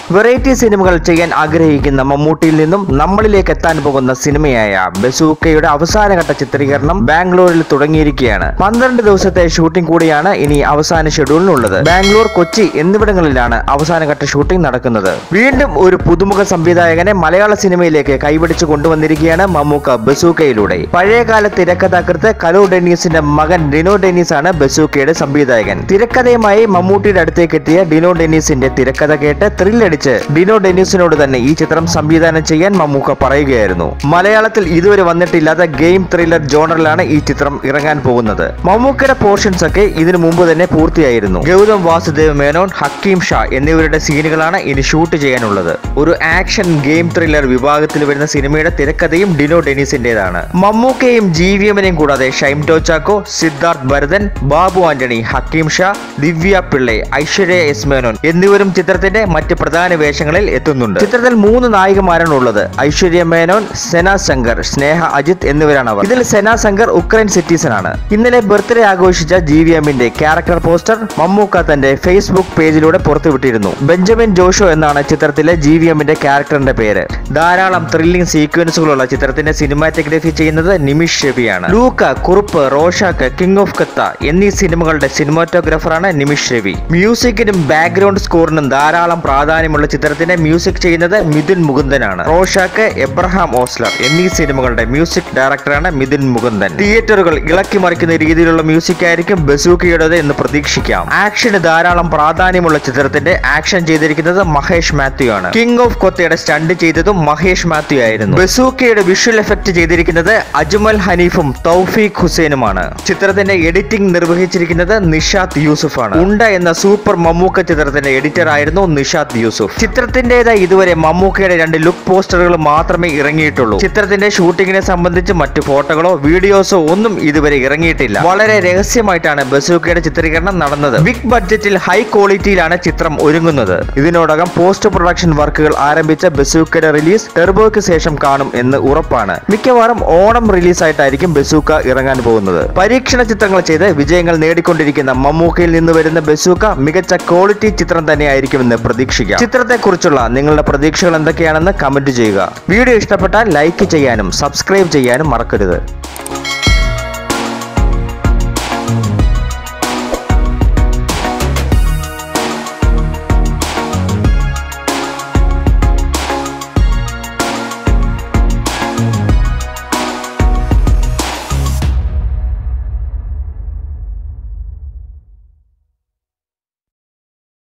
variety സിനിമകൾ ചെയ്യാൻ ആഗ്രഹിക്കുന്ന മമ്മൂട്ടിയിൽ നിന്നും നമ്മളിലേക്ക് എത്താൻ പോകുന്ന സിനിമയായ ബസൂക്കയുടെ അവസാനഘട്ട ചിത്രീകരണം ബാംഗ്ലൂരിൽ തുടങ്ങിയിരിക്കുകയാണ് പന്ത്രണ്ട് ദിവസത്തെ ഷൂട്ടിംഗ് കൂടിയാണ് ഇനി അവസാന ഷെഡ്യൂളിനുള്ളത് ബാംഗ്ലൂർ കൊച്ചി എന്നിവിടങ്ങളിലാണ് അവസാനഘട്ട ഷൂട്ടിംഗ് നടക്കുന്നത് വീണ്ടും ഒരു പുതുമുഖ സംവിധായകനെ മലയാള സിനിമയിലേക്ക് കൈപിടിച്ചു കൊണ്ടുവന്നിരിക്കുകയാണ് മമ്മൂക്ക ബസൂക്കയിലൂടെ പഴയകാല തിരക്കഥാകൃത്ത് കലു ഡെന്നീസിന്റെ മകൻ ഡിനോ ഡെന്നീസ് ആണ് ബസൂക്കയുടെ സംവിധായകൻ തിരക്കഥയുമായി മമ്മൂട്ടിയുടെ അടുത്തേക്ക് എത്തിയ ഡിനോ ഡെന്നീസിന്റെ തിരക്കഥ കേട്ട് ത്രില്ലടിച്ച് ഡിനോ ഡെന്നീസിനോട് തന്നെ ഈ ചിത്രം സംവിധാനം ചെയ്യാൻ മമ്മൂക്ക പറയുകയായിരുന്നു മലയാളത്തിൽ ഇതുവരെ വന്നിട്ടില്ലാത്ത ഗെയിം ത്രില്ലർ ജോണറിലാണ് ഈ ചിത്രം ഇറങ്ങാൻ പോകുന്നത് മമ്മൂക്കയുടെ പോർഷൻസ് ഒക്കെ ഇതിനു മുമ്പ് തന്നെ പൂർത്തിയായിരുന്നു ഗൗതം വാസുദേവ് മേനോൻ ഹക്കീം ഷാ എന്നിവരുടെ സീനുകളാണ് ഇനി ഷൂട്ട് ചെയ്യാനുള്ളത് ഒരു ആക്ഷൻ ഗെയിം ത്രില്ലർ വിഭാഗത്തിൽ വരുന്ന സിനിമയുടെ തിരക്കഥയും ഡിനോ ഡെനീസിന്റേതാണ് മമ്മൂക്കയും ജി വി എമ്മിനെയും കൂടാതെ ഷൈം ടോച്ചാക്കോ സിദ്ധാർത്ഥ് ഭരതൻ ബാബു ആന്റണി ഹക്കീം ഷാ ദിവ്യ പിള്ളെ ഐശ്വര്യ എസ് മേനോൻ എന്നിവരും ചിത്രത്തിന്റെ മറ്റ് പ്രധാന വേഷങ്ങളിൽ എത്തുന്നുണ്ട് ചിത്രത്തിൽ മൂന്ന് നായികമാരാണ് ഉള്ളത് ഐശ്വര്യ മേനോൻ സെന ശങ്കർ സ്നേഹ അജിത് എന്നിവരാണ് അവർ ഇതിൽ സെന ശങ്കർ ഉക്രൈൻ സിറ്റിസൺ ആണ് ഇന്നലെ ബർത്ത്ഡേ ആഘോഷിച്ച ജി വി എമ്മിന്റെ ക്യാരക്ടർ പോസ്റ്റർ മമ്മൂക്ക തന്റെ ഫേസ്ബുക്ക് പേജിലൂടെ പുറത്തുവിട്ടിരുന്നു ബെഞ്ചമിൻ ജോഷോ എന്നാണ് ചിത്രത്തിലെ ജി വി എമ്മിന്റെ ക്യാരക്ടറിന്റെ പേര് ധാരാളം ത്രില്ലിംഗ് സീക്വൻസുകളുള്ള ചിത്രത്തിന്റെ സിനിമാറ്റോഗ്രഫി ചെയ്യുന്നത് നിമിഷ് രവിയാണ് Luca Kurup Rorschach king of Kotha എന്നീ സിനിമകളുടെ സിനിമാറ്റോഗ്രാഫറാണ് നിമിഷ് രവി മ്യൂസിക്കിനും ബാക്ക്ഗ്രൗണ്ട് സ്കോറിനും ധാരാളം പ്രാധാന്യമുള്ള ചിത്രത്തിന്റെ മ്യൂസിക് ചെയ്യുന്നത് മിഥുൻ മുകുന്ദനാണ് റോഷാക്ക് എബ്രഹാം ഓസ്ലർ എന്നീ സിനിമകളുടെ മ്യൂസിക് ഡയറക്ടറാണ് മിഥുൻ മുകുന്ദൻ തിയേറ്ററുകൾ ഇളക്കി മറിക്കുന്ന രീതിയിലുള്ള മ്യൂസിക് ആയിരിക്കും ബസൂക്കയുടേത് എന്ന് പ്രതീക്ഷിക്കാം ആക്ഷന് ധാരാളം പ്രാധാന്യമുള്ള ചിത്രത്തിന്റെ ആക്ഷൻ ചെയ്തിരിക്കുന്നത് മഹേഷ് മാത്യു ആണ് കിങ് ഓഫ് കൊത്തയുടെ സ്റ്റണ്ട് ചെയ്തതും മഹേഷ് മാത്യു ആയിരുന്നു ബസൂക്കയുടെ വിഷ്വൽ എഫക്ട് ചെയ്തിരിക്കുന്നത് അജ്മൽ ഹനീഫും തൗഫീഖ് ഹുസൈനുമാണ് ചിത്രത്തിന്റെ എഡിറ്റിംഗ് നിർവഹിച്ചിരിക്കുന്നത് നിഷാദ് യൂസുഫ് ആണ് ഉണ്ട എന്ന സൂപ്പർ മമ്മൂക്ക ചിത്രത്തിന്റെ എഡിറ്റർ ആയിരുന്നു നിഷാദ് യൂസുഫ് ചിത്രത്തിന്റേതായി ഇതുവരെ മമ്മൂക്കയുടെ രണ്ട് ലുക്ക് പോസ്റ്ററുകൾ മാത്രമേ ഇറങ്ങിയിട്ടുള്ളൂ ചിത്രത്തിന്റെ ഷൂട്ടിങ്ങിനെ സംബന്ധിച്ച് മറ്റു ഫോട്ടോകളോ വീഡിയോസോ ഒന്നും ഇതുവരെ ഇറങ്ങിയിട്ടില്ല വളരെ രഹസ്യമായിട്ടാണ് ബസൂക്കയുടെ ചിത്രീകരണം നടന്നത് ബിഗ് ബഡ്ജറ്റിൽ ഹൈ ക്വാളിറ്റിയിലാണ് ചിത്രം ഒരുങ്ങുന്നത് ഇതിനോടകം പോസ്റ്റ് പ്രൊഡക്ഷൻ വർക്കുകൾ ആരംഭിച്ച ബസൂക്കയുടെ റിലീസ് ടെർബോയ്ക്ക് ശേഷം കാണും എന്ന് ഉറപ്പാണ് മിക്കവാറും ഓണം റിലീസായിട്ടായിരിക്കും ബസൂക്ക ഇറങ്ങാൻ പോകുന്നത് പരീക്ഷണ ചിത്രങ്ങൾ ചെയ്ത് വിജയങ്ങൾ നേടിക്കൊണ്ടിരിക്കുന്ന മമ്മൂക്കയിൽ നിന്ന് വരുന്ന ബസൂക്ക മികച്ച ക്വാളിറ്റി ചിത്രം തന്നെയായിരിക്കുമെന്ന് പ്രതീക്ഷിക്കാം ചിത്രത്തെക്കുറിച്ചുള്ള നിങ്ങളുടെ പ്രതീക്ഷകൾ എന്തൊക്കെയാണെന്ന് കമന്റ് ചെയ്യുക വീഡിയോ ഇഷ്ടപ്പെട്ടാൽ ലൈക്ക് ചെയ്യാനും സബ്സ്ക്രൈബ് ചെയ്യാനും മറക്കരുത്